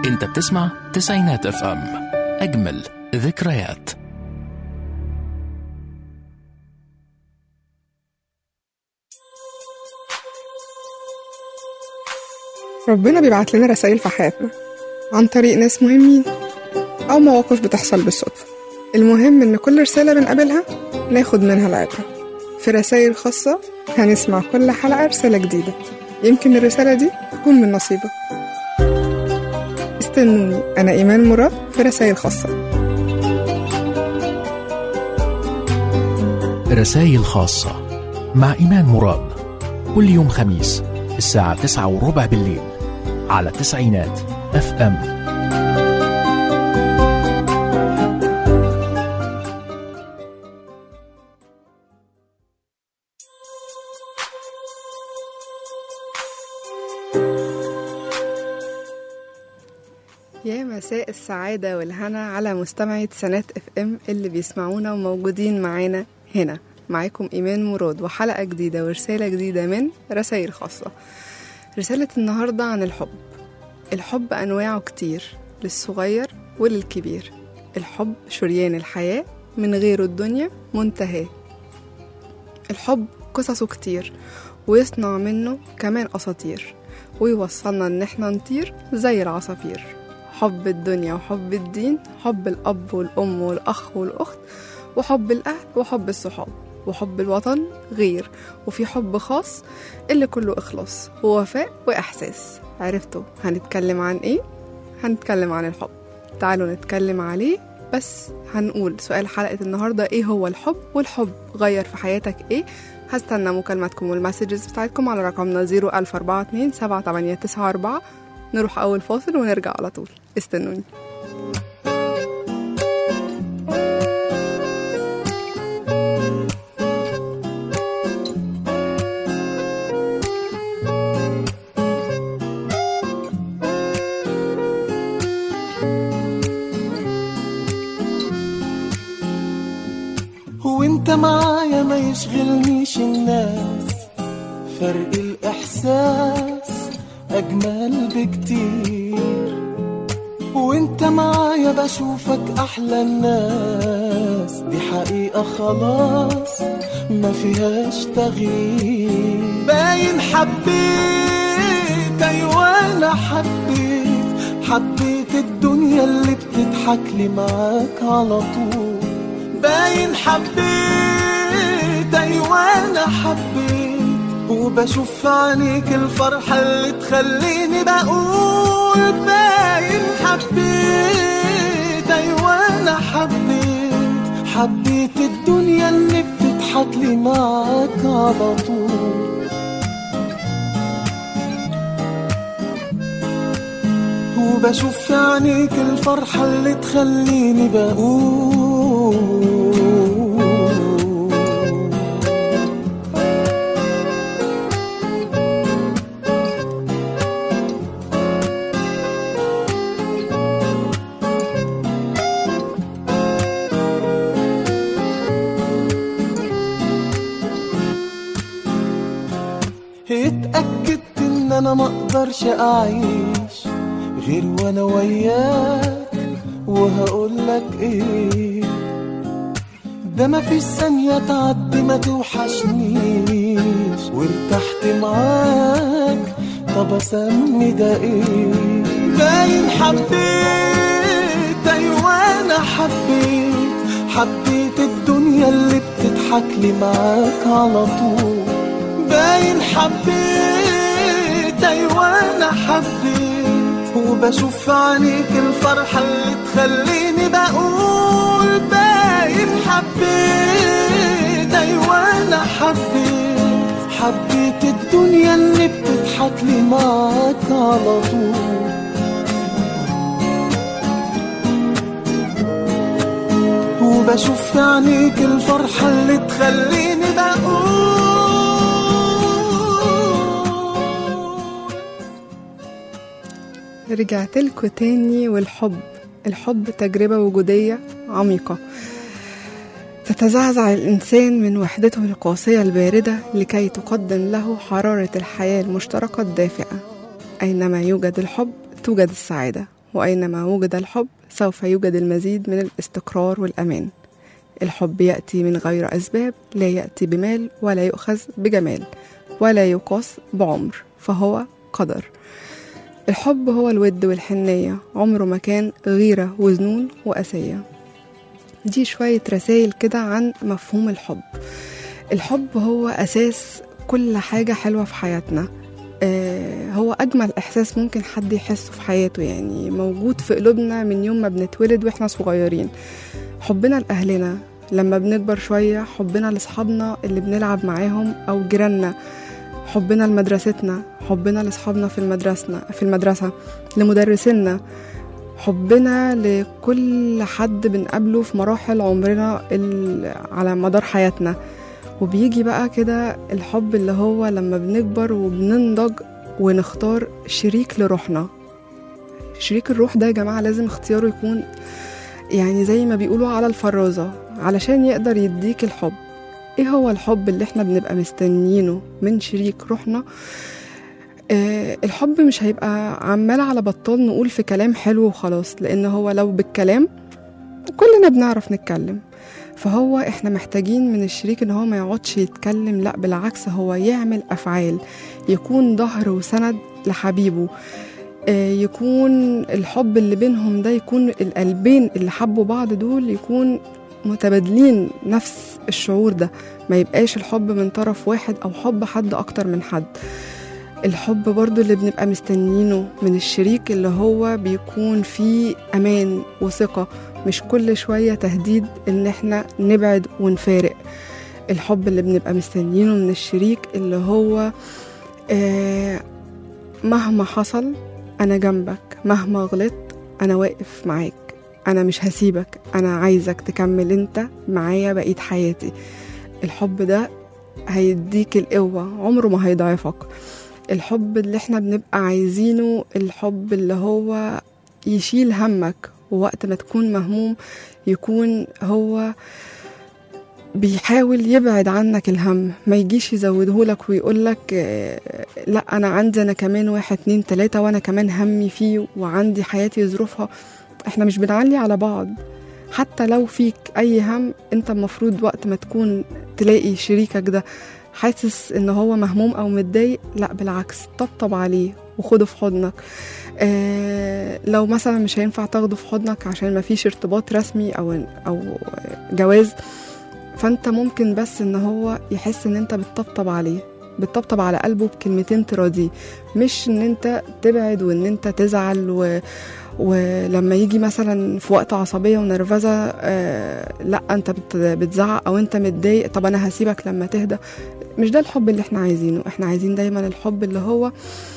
انت بتسمع تسعينات اف ام اجمل ذكريات ربنا بيبعت لنا رسائل في حياتنا عن طريق ناس مهمين أو مواقف بتحصل بالصدفة المهم إن كل رسالة بنقابلها ناخد منها العبرة في رسائل خاصة هنسمع كل حلقة رسالة جديدة يمكن الرسالة دي تكون من نصيبك استنوني أنا إيمان مراد في رسائل خاصة رسائل خاصة مع إيمان مراد كل يوم خميس الساعة تسعة وربع بالليل على تسعينات اف ام يا مساء السعادة والهنا على مستمعي سنات اف ام اللي بيسمعونا وموجودين معانا هنا معاكم إيمان مراد وحلقة جديدة ورسالة جديدة من رسائل خاصة رسالة النهاردة عن الحب الحب أنواعه كتير للصغير وللكبير الحب شريان الحياة من غيره الدنيا منتهاه الحب قصصه كتير ويصنع منه كمان أساطير ويوصلنا إن احنا نطير زي العصافير حب الدنيا وحب الدين حب الأب والأم والأخ والأخت وحب الأهل وحب الصحاب وحب الوطن غير وفي حب خاص اللي كله إخلاص ووفاء وإحساس عرفتوا هنتكلم عن إيه؟ هنتكلم عن الحب تعالوا نتكلم عليه بس هنقول سؤال حلقة النهاردة إيه هو الحب والحب غير في حياتك إيه هستنى مكالماتكم والمسجز بتاعتكم على رقمنا 00427 7894 نروح أول فاصل ونرجع على طول استنوني وانت معايا ما يشغلنيش الناس فرق الإحساس أجمل بكتير وانت معايا بشوفك أحلى الناس دي حقيقة خلاص ما فيهاش تغيير باين حبيت أيوة أنا حبيت حبيت الدنيا اللي بتضحك لي معاك على طول باين حبيت أيوة أنا حبيت وبشوف في عينيك الفرحة اللي تخليني بقول باين حبيت أيوة أنا حبيت حبيت الدنيا اللي بتضحك لي معاك على طول وبشوف في عينيك الفرحة اللي تخليني بقول اتأكدت ان انا ما اقدرش اعيش غير وانا وياك وهقولك ايه ده ما فيش ثانية تعدي ما توحشنيش وارتحت معاك طب اسمي ده ايه باين حبيت ايوه انا حبيت حبيت الدنيا اللي بتضحك لي معاك على طول باين حبيت ايوه انا حبيت وبشوف في عينيك الفرحة اللي تخليني بقول باين حبيت ايوه انا حبيت حبيت الدنيا اللي بتضحك لي معاك على طول وبشوف في عينيك الفرحة اللي تخليني بقول رجعت لكم تاني والحب الحب تجربة وجودية عميقة تتزعزع الإنسان من وحدته القاسية الباردة لكي تقدم له حرارة الحياة المشتركة الدافئة أينما يوجد الحب توجد السعادة وأينما وجد الحب سوف يوجد المزيد من الاستقرار والأمان الحب يأتي من غير أسباب لا يأتي بمال ولا يؤخذ بجمال ولا يقاس بعمر فهو قدر الحب هو الود والحنية عمره ما كان غيرة وذنون وأسية دي شوية رسائل كده عن مفهوم الحب الحب هو أساس كل حاجة حلوة في حياتنا آه، هو أجمل إحساس ممكن حد يحسه في حياته يعني موجود في قلوبنا من يوم ما بنتولد وإحنا صغيرين حبنا لأهلنا لما بنكبر شوية حبنا لأصحابنا اللي بنلعب معاهم أو جيراننا حبنا لمدرستنا حبنا لأصحابنا في المدرسة في المدرسة لمدرسينا حبنا لكل حد بنقابله في مراحل عمرنا ال- على مدار حياتنا وبيجي بقى كده الحب اللي هو لما بنكبر وبننضج ونختار شريك لروحنا شريك الروح ده يا جماعة لازم اختياره يكون يعني زي ما بيقولوا على الفرازة علشان يقدر يديك الحب ايه هو الحب اللي احنا بنبقى مستنيينه من شريك روحنا آه الحب مش هيبقى عمال على بطال نقول في كلام حلو وخلاص لان هو لو بالكلام كلنا بنعرف نتكلم فهو احنا محتاجين من الشريك ان هو ما يقعدش يتكلم لا بالعكس هو يعمل افعال يكون ظهر وسند لحبيبه آه، يكون الحب اللي بينهم ده يكون القلبين اللي حبوا بعض دول يكون متبادلين نفس الشعور ده ما يبقاش الحب من طرف واحد او حب حد اكتر من حد الحب برضو اللي بنبقى مستنيينه من الشريك اللي هو بيكون فيه امان وثقة مش كل شوية تهديد ان احنا نبعد ونفارق الحب اللي بنبقى مستنيينه من الشريك اللي هو آه مهما حصل انا جنبك مهما غلطت انا واقف معاك انا مش هسيبك انا عايزك تكمل انت معايا بقية حياتي الحب ده هيديك القوة عمره ما هيضعفك الحب اللي احنا بنبقى عايزينه الحب اللي هو يشيل همك ووقت ما تكون مهموم يكون هو بيحاول يبعد عنك الهم ما يجيش يزودهولك ويقولك آه، لا انا عندي انا كمان واحد اتنين تلاتة وانا كمان همي فيه وعندي حياتي ظروفها احنا مش بنعلي على بعض حتى لو فيك اي هم انت المفروض وقت ما تكون تلاقي شريكك ده حاسس ان هو مهموم او متضايق لا بالعكس طبطب عليه وخده في حضنك آه لو مثلا مش هينفع تاخده في حضنك عشان ما فيش ارتباط رسمي او او جواز فانت ممكن بس ان هو يحس ان انت بتطبطب عليه بتطبطب على قلبه بكلمتين تراضيه مش ان انت تبعد وان انت تزعل و... ولما يجي مثلا في وقت عصبيه ونرفزه آه لا انت بت... بتزعق او انت متضايق طب انا هسيبك لما تهدى مش ده الحب اللي احنا عايزينه احنا عايزين دايما الحب اللي هو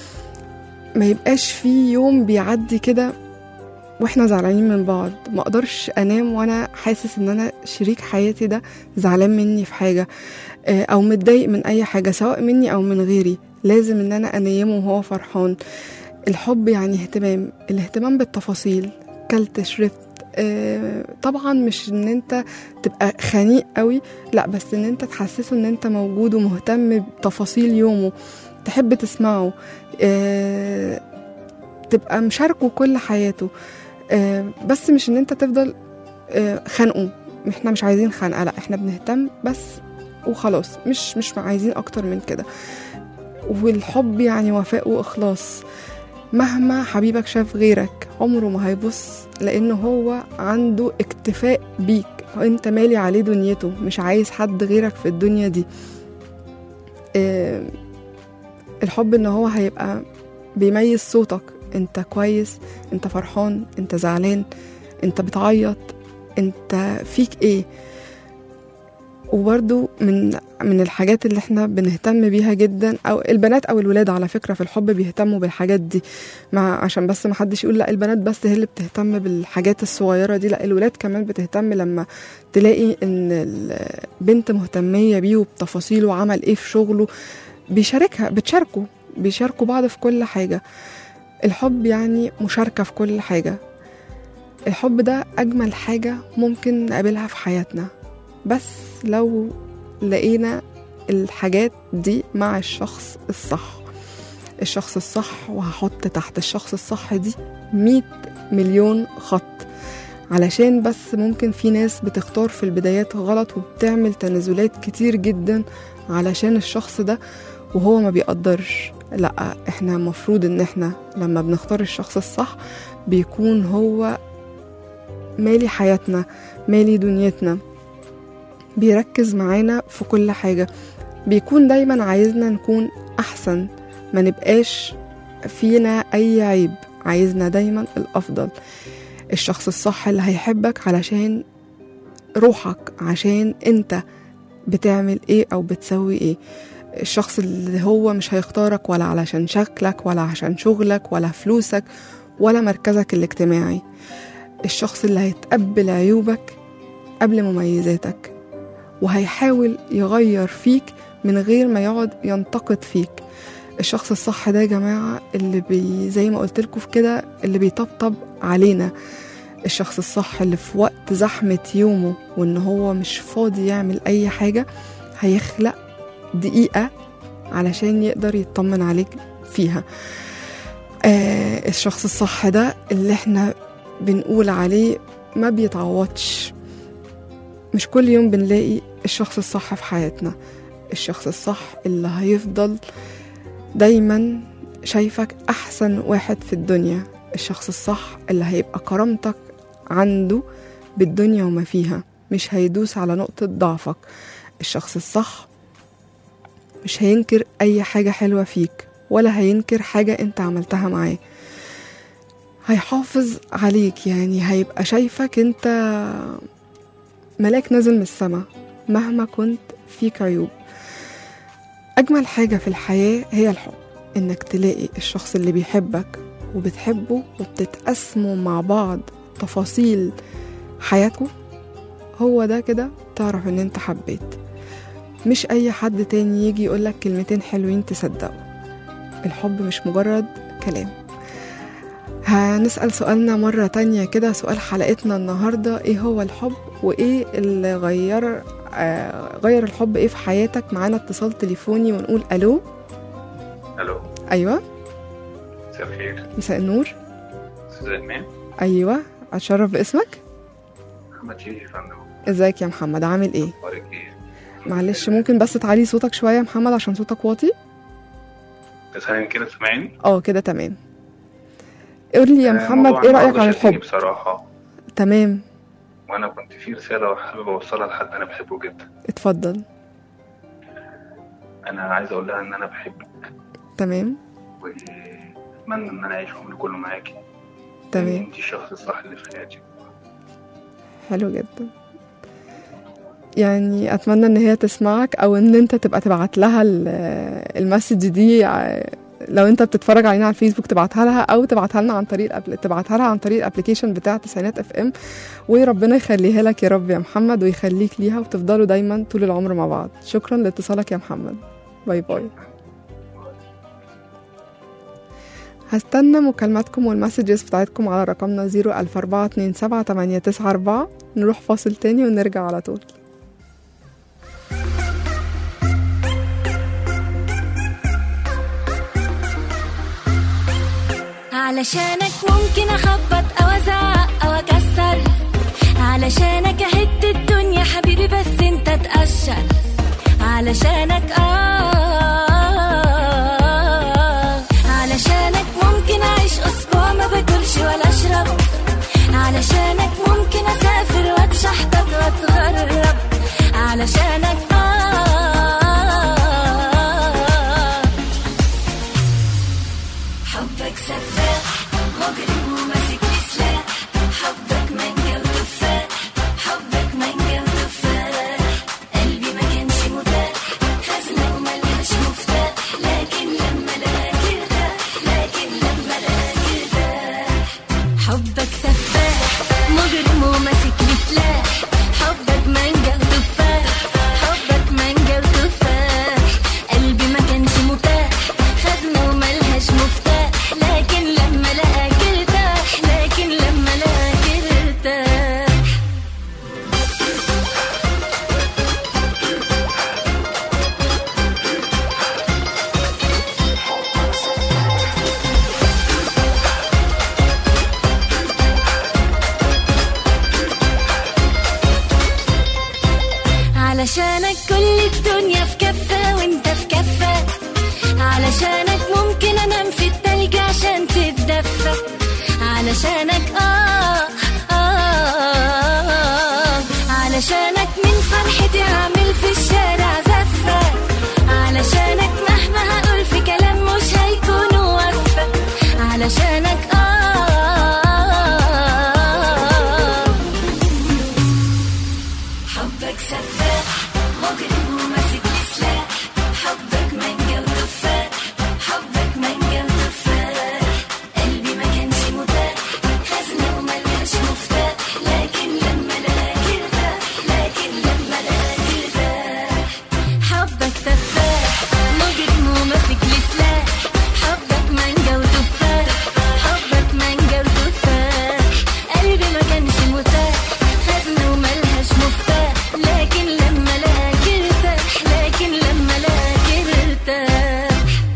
ما يبقاش فيه يوم بيعدي كده واحنا زعلانين من بعض ما اقدرش انام وانا حاسس ان انا شريك حياتي ده زعلان مني في حاجه آه، او متضايق من اي حاجه سواء مني او من غيري لازم ان انا انيمه وهو فرحان الحب يعني اهتمام الاهتمام بالتفاصيل كلت شربت آه، طبعا مش ان انت تبقى خنيق قوي لا بس ان انت تحسسه ان انت موجود ومهتم بتفاصيل يومه تحب تسمعه آه، تبقى مشاركه كل حياته آه، بس مش ان انت تفضل آه، خانقه احنا مش عايزين خنقه لا احنا بنهتم بس وخلاص مش مش عايزين اكتر من كده والحب يعني وفاء واخلاص مهما حبيبك شاف غيرك عمره ما هيبص لانه هو عنده اكتفاء بيك انت مالي عليه دنيته مش عايز حد غيرك في الدنيا دي آه، الحب ان هو هيبقى بيميز صوتك انت كويس انت فرحان انت زعلان انت بتعيط انت فيك ايه وبرده من من الحاجات اللي احنا بنهتم بيها جدا او البنات او الولاد على فكره في الحب بيهتموا بالحاجات دي مع عشان بس ما حدش يقول لا البنات بس هي اللي بتهتم بالحاجات الصغيره دي لا الولاد كمان بتهتم لما تلاقي ان البنت مهتميه بيه وبتفاصيله وعمل ايه في شغله بيشاركها بتشاركوا بيشاركوا بعض في كل حاجه الحب يعني مشاركه في كل حاجه الحب ده اجمل حاجه ممكن نقابلها في حياتنا بس لو لقينا الحاجات دي مع الشخص الصح الشخص الصح وهحط تحت الشخص الصح دي مية مليون خط علشان بس ممكن في ناس بتختار في البدايات غلط وبتعمل تنازلات كتير جدا علشان الشخص ده وهو ما بيقدرش لا احنا المفروض ان احنا لما بنختار الشخص الصح بيكون هو مالي حياتنا مالي دنيتنا بيركز معانا في كل حاجة بيكون دايما عايزنا نكون أحسن ما نبقاش فينا أي عيب عايزنا دايما الأفضل الشخص الصح اللي هيحبك علشان روحك عشان انت بتعمل ايه او بتسوي ايه الشخص اللي هو مش هيختارك ولا علشان شكلك ولا عشان شغلك ولا فلوسك ولا مركزك الاجتماعي الشخص اللي هيتقبل عيوبك قبل مميزاتك وهيحاول يغير فيك من غير ما يقعد ينتقد فيك الشخص الصح ده يا جماعة اللي بي زي ما قلت لكم في كده اللي بيطبطب علينا الشخص الصح اللي في وقت زحمة يومه وإن هو مش فاضي يعمل أي حاجة هيخلق دقيقة علشان يقدر يطمن عليك فيها آه الشخص الصح ده اللي احنا بنقول عليه ما بيتعوضش مش كل يوم بنلاقي الشخص الصح في حياتنا الشخص الصح اللي هيفضل دايما شايفك أحسن واحد في الدنيا الشخص الصح اللي هيبقى كرامتك عنده بالدنيا وما فيها مش هيدوس على نقطة ضعفك الشخص الصح مش هينكر أي حاجة حلوة فيك ولا هينكر حاجة أنت عملتها معاه هيحافظ عليك يعني هيبقى شايفك أنت ملاك نازل من السما مهما كنت فيك عيوب أجمل حاجة في الحياة هي الحب إنك تلاقي الشخص اللي بيحبك وبتحبه وبتتقسموا مع بعض تفاصيل حياتكم هو ده كده تعرف إن أنت حبيت مش أي حد تاني يجي يقولك كلمتين حلوين تصدقه الحب مش مجرد كلام هنسأل سؤالنا مرة تانية كده سؤال حلقتنا النهاردة ايه هو الحب وايه اللي غير آه غير الحب ايه في حياتك معانا اتصال تليفوني ونقول الو الو ايوه مساء الخير مساء النور استاذ ايمان ايوه اتشرف باسمك محمد شيخ يا فندم ازيك يا محمد عامل ايه اخبارك ايه معلش ممكن بس تعلي صوتك شويه يا محمد عشان صوتك واطي ثانية كده سامعني اه كده تمام قول لي يا آه، محمد موضوع ايه رايك النهاردة عن شدني الحب بصراحة تمام وانا كنت في رسالة وحابب اوصلها لحد انا بحبه جدا اتفضل انا عايز اقول لها ان انا بحبك تمام واتمنى ان انا اعيش عمري كله معاكي تمام انت الشخص الصح اللي في حياتي حلو جدا يعني اتمنى ان هي تسمعك او ان انت تبقى تبعت لها ال- المسج دي ع- لو انت بتتفرج علينا على الفيسبوك تبعتها لها او تبعتها لنا عن طريق الأبل- تبعتها لها عن طريق الابلكيشن بتاع تسعينات اف ام وربنا يخليها لك يا رب يا محمد ويخليك ليها وتفضلوا دايما طول العمر مع بعض شكرا لاتصالك يا محمد باي باي هستنى مكالماتكم والمسجز بتاعتكم على رقمنا 00427 نروح فاصل تاني ونرجع على طول علشانك ممكن اخبط او ازعق او اكسر علشانك اهد الدنيا حبيبي بس انت تقشر علشانك اه علشانك ممكن اعيش اسبوع ما باكلش ولا اشرب علشانك ممكن اسافر واتشحطط واتغرب علشانك اه حبك سفاح مجرم وماسك لي سلاح حبك مانجا وتفاح حبك مانجا وتفاح قلبي ما كانش متاح خزنة وملهاش مفتاح لكن لما لقاك ارتاح لكن لما لقاك ارتاح حبك سفاح مجرم وماسك لي سلاح حبك مانجا وتفاح حبك علشانك ممكن انام في التلج عشان تتدفى علشانك آه, آه علشانك من فرحتي اعمل في الشارع زفة علشانك مهما هقول في كلام مش هيكون وفى علشانك آه حبك سفاح مجرم وماسك لي سلاح حبك مانجا وتفاح حبك مانجا وتفاح قلبي ما كانش متاح خزنة وملهاش مفتاح لكن لما لقاك ارتاح لكن لما لقاك ارتاح حبك سفاح مجرم وماسك لي سلاح حبك مانجا وتفاح حبك مانجا وتفاح قلبي ما كانش متاح خزنة وملهاش مفتاح لكن لما لقاك ارتاح لكن لما لقاك ارتاح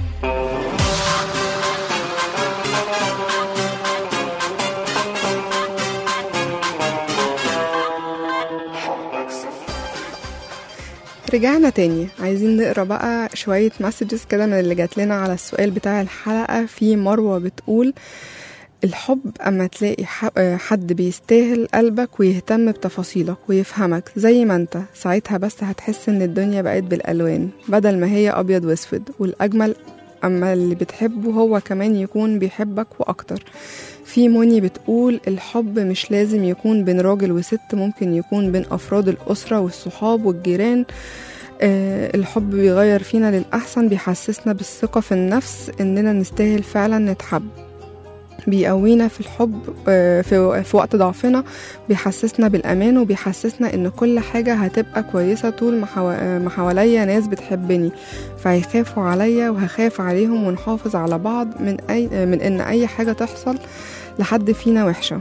رجعنا تاني عايزين نقرا بقى شوية مسجز كده من اللي جات لنا على السؤال بتاع الحلقة في مروة بتقول الحب أما تلاقي ح- آه، حد بيستاهل قلبك ويهتم بتفاصيلك ويفهمك زي ما انت ساعتها بس هتحس ان الدنيا بقت بالألوان بدل ما هي أبيض واسود والأجمل أما اللي بتحبه هو كمان يكون بيحبك وأكتر في موني بتقول الحب مش لازم يكون بين راجل وست ممكن يكون بين أفراد الأسرة والصحاب والجيران آه، الحب بيغير فينا للأحسن بيحسسنا بالثقة في النفس إننا نستاهل فعلا نتحب بيقوينا في الحب آه، في في وقت ضعفنا بيحسسنا بالأمان وبيحسسنا إن كل حاجة هتبقى كويسة طول ما حوا- آه، ما حواليا ناس بتحبني فهيخافوا عليا وهخاف عليهم ونحافظ على بعض من أي آه، من إن أي حاجة تحصل لحد فينا وحشة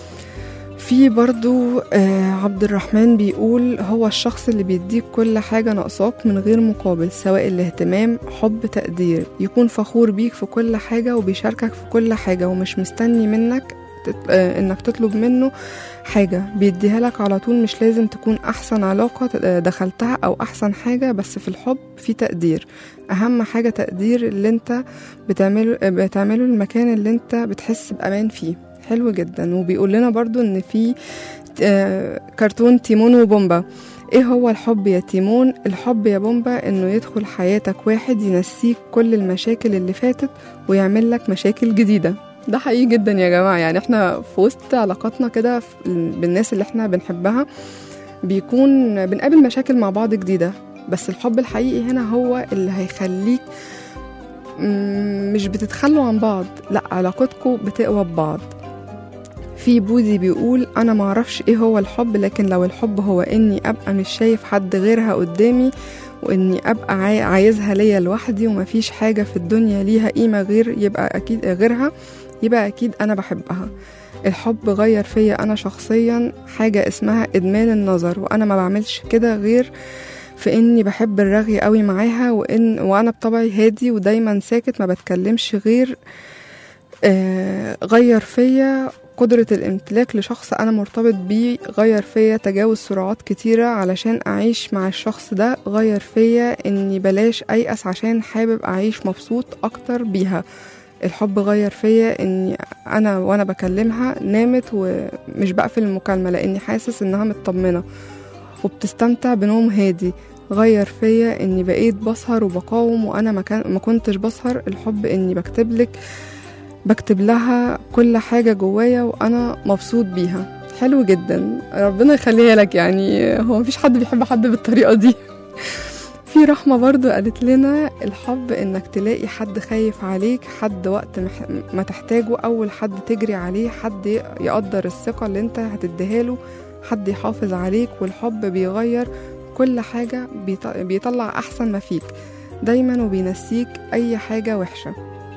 في برضو آه عبد الرحمن بيقول هو الشخص اللي بيديك كل حاجة ناقصاك من غير مقابل سواء الاهتمام حب تقدير يكون فخور بيك في كل حاجة وبيشاركك في كل حاجة ومش مستني منك تت- آه انك تطلب منه حاجة بيديها لك على طول مش لازم تكون أحسن علاقة ت- آه، دخلتها أو أحسن حاجة بس في الحب في تقدير أهم حاجة تقدير اللي انت بتعمله آه، بتعمله المكان اللي انت بتحس بأمان فيه حلو جدا وبيقول لنا برضو ان في آه، كرتون تيمون وبومبا ايه هو الحب يا تيمون الحب يا بومبا انه يدخل حياتك واحد ينسيك كل المشاكل اللي فاتت ويعمل لك مشاكل جديدة ده حقيقي جدا يا جماعة يعني احنا في وسط علاقاتنا كده في- بالناس اللي احنا بنحبها بيكون بنقابل مشاكل مع بعض جديدة بس الحب الحقيقي هنا هو اللي هيخليك مم، مش بتتخلوا عن بعض لا علاقتكم بتقوى ببعض في بوذي بيقول انا معرفش ايه هو الحب لكن لو الحب هو اني ابقى مش شايف حد غيرها قدامي واني ابقى عاي- عايزها ليا لوحدي ومفيش حاجة في الدنيا ليها قيمة غير يبقى اكيد غيرها يبقى اكيد انا بحبها الحب غير فيا انا شخصيا حاجة اسمها ادمان النظر وانا ما بعملش كده غير في اني بحب الرغي قوي معاها وان وانا بطبعي هادي ودايما ساكت ما بتكلمش غير آه غير فيا قدرة الامتلاك لشخص أنا مرتبط بيه غير فيا تجاوز سرعات كتيرة علشان أعيش مع الشخص ده غير فيا إني بلاش أيأس عشان حابب أعيش مبسوط أكتر بيها الحب غير فيا إني أنا وأنا بكلمها نامت ومش بقفل المكالمة لأني حاسس إنها مطمنة وبتستمتع بنوم هادي غير فيا إني بقيت بسهر وبقاوم وأنا ما, كان ما كنتش بسهر الحب إني بكتبلك بكتب لها كل حاجة جوايا وأنا مبسوط بيها حلو جدا ربنا يخليها لك يعني هو مفيش حد بيحب حد بالطريقة دي في رحمة برضو قالت لنا الحب إنك تلاقي حد خايف عليك حد وقت مح... ما تحتاجه أول حد تجري عليه حد ي- يقدر الثقة اللي انت هتديها له حد يحافظ عليك والحب بيغير كل حاجة بيط... بيطلع أحسن ما فيك دايما وبينسيك أي حاجة وحشة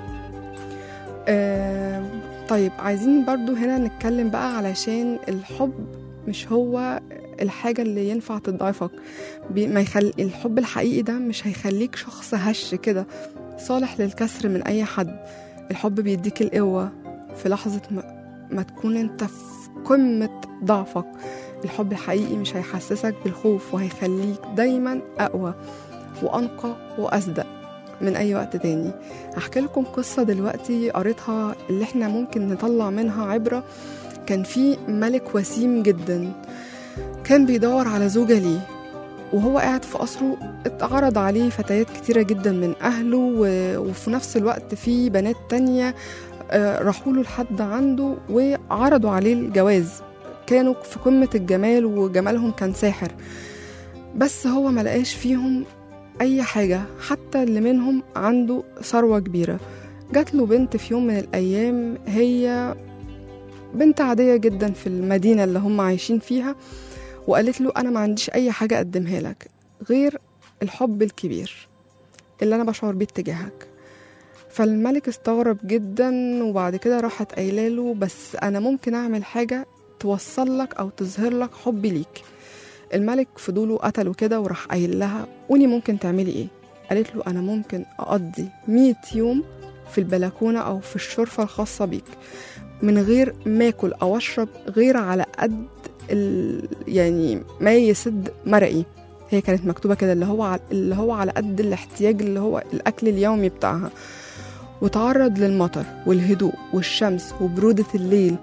آه طيب عايزين برضو هنا نتكلم بقى علشان الحب مش هو الحاجة اللي ينفع تضعفك بي ما يخل... الحب الحقيقي ده مش هيخليك شخص هش كده صالح للكسر من أي حد الحب بيديك القوة في لحظة ما, ما تكون انت في قمة ضعفك الحب الحقيقي مش هيحسسك بالخوف وهيخليك دايما أقوى وأنقى وأصدق من أي وقت تاني هحكي لكم قصة دلوقتي قريتها اللي احنا ممكن نطلع منها عبرة كان في ملك وسيم جدا كان بيدور على زوجة ليه وهو قاعد في قصره اتعرض عليه فتيات كتيرة جدا من أهله و- وفي نفس الوقت في بنات تانية آه، راحوا له لحد عنده وعرضوا عليه الجواز كانوا في قمة الجمال وجمالهم كان ساحر بس هو ما لقاش فيهم أي حاجة حتى اللي منهم عنده ثروة كبيرة جات له بنت في يوم من الأيام هي بنت عادية جدا في المدينة اللي هم عايشين فيها وقالت له أنا ما عنديش أي حاجة أقدمها لك غير الحب الكبير اللي أنا بشعر بيه اتجاهك فالملك استغرب جدا وبعد كده راحت قايله له بس أنا ممكن أعمل حاجة توصل لك أو تظهر لك حبي ليك الملك فضوله قتله كده وراح قايل لها قولي ممكن تعملي ايه قالت له انا ممكن اقضي 100 يوم في البلكونه او في الشرفه الخاصه بيك من غير ما اكل او اشرب غير على قد ال... يعني ما يسد مرقي هي كانت مكتوبه كده اللي هو على... اللي هو على قد الاحتياج اللي هو الاكل اليومي بتاعها وتعرض للمطر والهدوء والشمس وبرودة الليل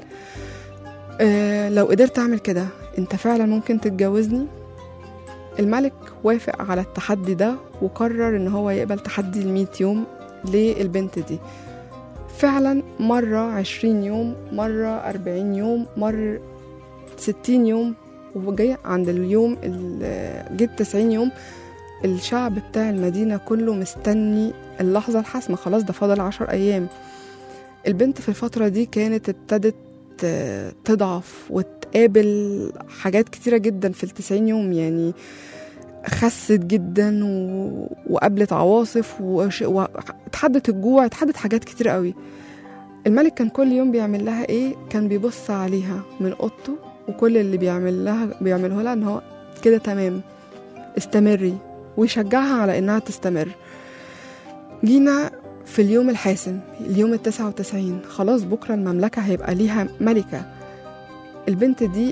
أه لو قدرت أعمل كده أنت فعلا ممكن تتجوزني؟ الملك وافق على التحدي ده وقرر إن هو يقبل تحدي المية يوم للبنت دي فعلا مرة عشرين يوم مرة أربعين يوم مر ستين يوم وجاي عند اليوم ال- جه التسعين يوم الشعب بتاع المدينة كله مستني اللحظة الحاسمة خلاص ده فاضل عشر أيام البنت في الفترة دي كانت ابتدت آه، تضعف وتقابل حاجات كتيرة جدا في التسعين يوم يعني خست جدا و... وقابلت عواصف وش... واتحدت الجوع اتحدت حاجات كتير قوي الملك كان كل يوم بيعمل لها ايه كان بيبص عليها من اوضته وكل اللي بيعمل لها بيعمله لها ان هو كده تمام استمري ويشجعها على انها تستمر جينا في اليوم الحاسم اليوم التسعة وتسعين خلاص بكرة المملكة هيبقى ليها ملكة البنت دي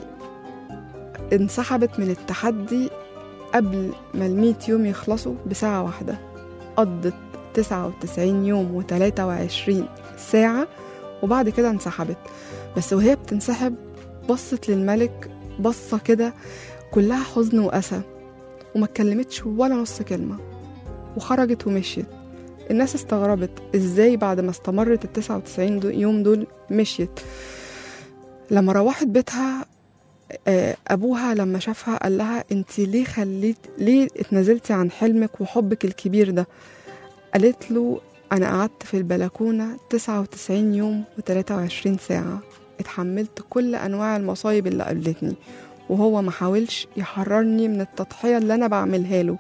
انسحبت من التحدي قبل ما المية يوم يخلصوا بساعة واحدة قضت تسعة وتسعين يوم وتلاتة وعشرين ساعة وبعد كده انسحبت بس وهي بتنسحب بصت للملك بصة كده كلها حزن وأسى وما اتكلمتش ولا نص كلمة وخرجت ومشيت الناس استغربت ازاي بعد ما استمرت ال 99 دو- يوم دول مشيت لما روحت بيتها آه، ابوها لما شافها قال لها انت ليه خليت ليه اتنازلتي عن حلمك وحبك الكبير ده قالت له انا قعدت في البلكونه 99 يوم و23 ساعه اتحملت كل انواع المصايب اللي قابلتني وهو ما حاولش يحررني من التضحيه اللي انا بعملها له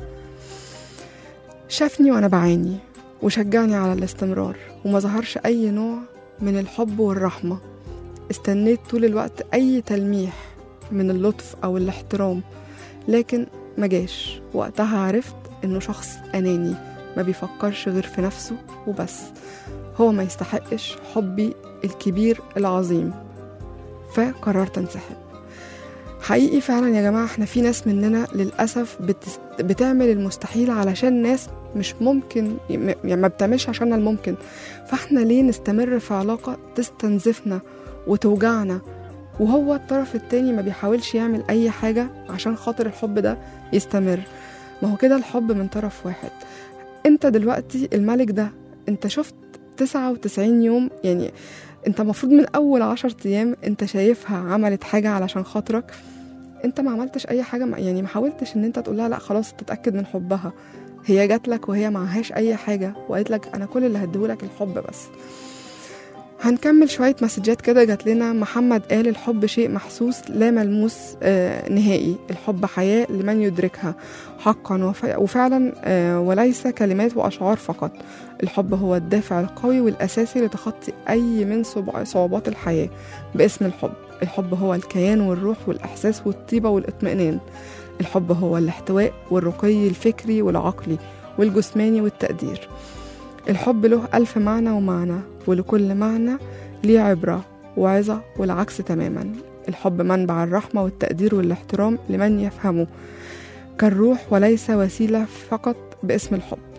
شافني وانا بعاني وشجعني على الاستمرار وما ظهرش اي نوع من الحب والرحمه استنيت طول الوقت اي تلميح من اللطف او الاحترام لكن ما جاش وقتها عرفت انه شخص اناني ما بيفكرش غير في نفسه وبس هو ما يستحقش حبي الكبير العظيم فقررت انسحب حقيقي فعلا يا جماعة احنا في ناس مننا للأسف بتس... بتعمل المستحيل علشان ناس مش ممكن يعني ما بتعملش عشان الممكن فاحنا ليه نستمر في علاقة تستنزفنا وتوجعنا وهو الطرف التاني ما بيحاولش يعمل أي حاجة عشان خاطر الحب ده يستمر ما هو كده الحب من طرف واحد انت دلوقتي الملك ده انت شفت 99 يوم يعني انت المفروض من اول عشر ايام انت شايفها عملت حاجة علشان خاطرك انت ما عملتش اي حاجة ما- يعني ما حاولتش ان انت تقول لها لا خلاص تتأكد من حبها هي جات لك وهي معهاش اي حاجة وقالت لك انا كل اللي هديهولك الحب بس هنكمل شوية مسجات كده جات لنا محمد قال الحب شيء محسوس لا ملموس آه نهائي الحب حياة لمن يدركها حقا وف- وفعلا آه وليس كلمات وأشعار فقط الحب هو الدافع القوي والأساسي لتخطي أي من صعب- صعوبات الحياة باسم الحب الحب هو الكيان والروح والإحساس والطيبة والاطمئنان الحب هو الاحتواء والرقي الفكري والعقلي والجسماني والتقدير الحب له ألف معنى ومعنى ولكل معنى ليه عبرة وعظة والعكس تماما الحب منبع الرحمة والتقدير والاحترام لمن يفهمه كالروح وليس وسيلة فقط باسم الحب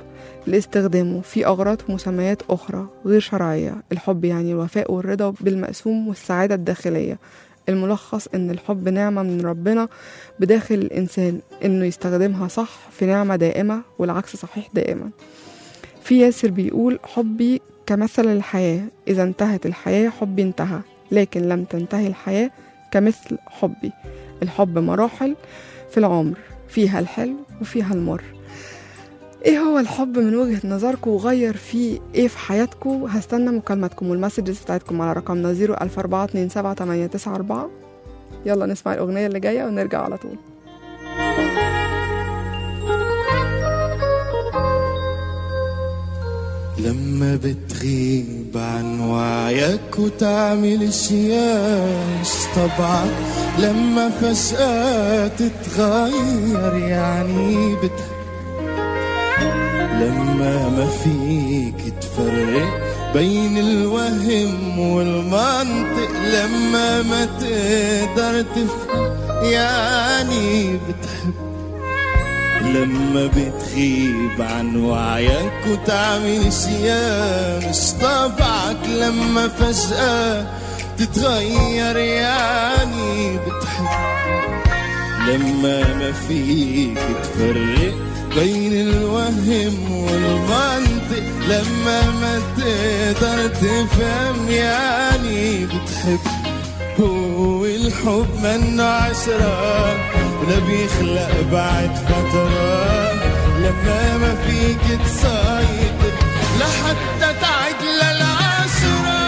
لاستخدامه في أغراض ومسميات أخرى غير شرعية الحب يعني الوفاء والرضا بالمقسوم والسعادة الداخلية الملخص إن الحب نعمة من ربنا بداخل الإنسان إنه يستخدمها صح في نعمة دائمة والعكس صحيح دائما في ياسر بيقول حبي كمثل الحياة إذا انتهت الحياة حبي انتهى لكن لم تنتهي الحياة كمثل حبي الحب مراحل في العمر فيها الحلو وفيها المر ايه هو الحب من وجهة نظركم وغير فيه ايه في حياتكم هستنى مكالماتكم والمسجز بتاعتكم على رقمنا 004278994 يلا نسمع الأغنية اللي جاية ونرجع على طول لما بتغيب عن وعيك وتعمل شياش طبعك لما فجأة تتغير يعني بت لما ما فيك تفرق بين الوهم والمنطق لما ما تقدر تفهم يعني بتحب لما بتغيب عن وعيك وتعمل شيء مش طبعك لما فجأة تتغير يعني بتحب لما ما فيك تفرق بين الوهم والمنطق لما ما تقدر تفهم يعني بتحب هو الحب منه عشرة ولا بيخلق بعد فترة لما ما فيك تسيطر لحتى تعد للعشرة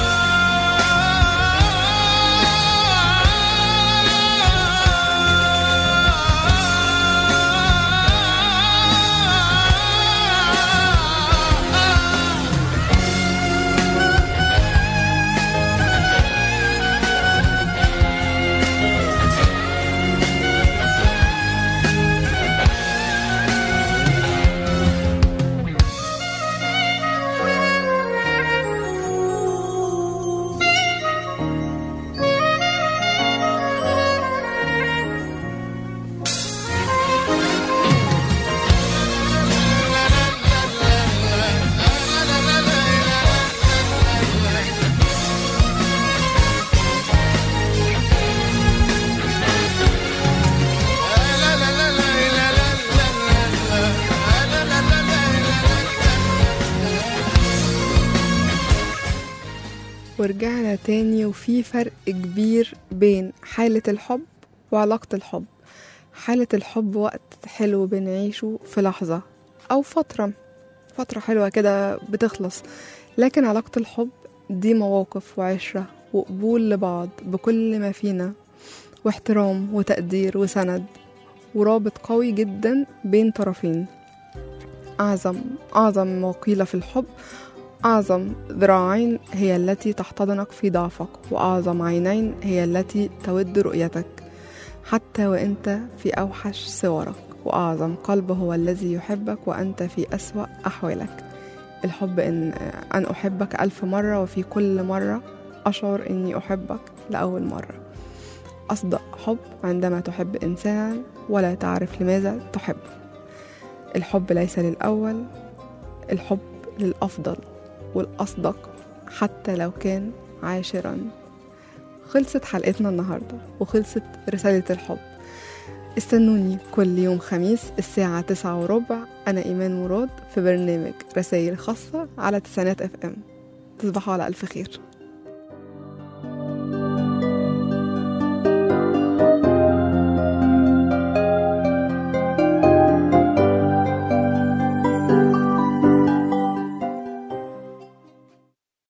ورجعنا تاني وفي فرق كبير بين حالة الحب وعلاقة الحب حالة الحب وقت حلو بنعيشه في لحظة أو فترة فترة حلوة كده بتخلص لكن علاقة الحب دي مواقف وعشرة وقبول لبعض بكل ما فينا واحترام وتقدير وسند ورابط قوي جدا بين طرفين أعظم أعظم ما قيل في الحب أعظم ذراعين هي التي تحتضنك في ضعفك وأعظم عينين هي التي تود رؤيتك حتى وأنت في أوحش صورك وأعظم قلب هو الذي يحبك وأنت في أسوأ أحوالك الحب إن أن أحبك ألف مرة وفي كل مرة أشعر إني أحبك لأول مرة أصدق حب عندما تحب إنسانا ولا تعرف لماذا تحبه الحب ليس للأول الحب للأفضل والأصدق حتى لو كان عاشرا خلصت حلقتنا النهاردة وخلصت رسالة الحب استنوني كل يوم خميس الساعة تسعة وربع أنا إيمان مراد في برنامج رسائل خاصة على تسعينات اف ام تصبحوا على ألف خير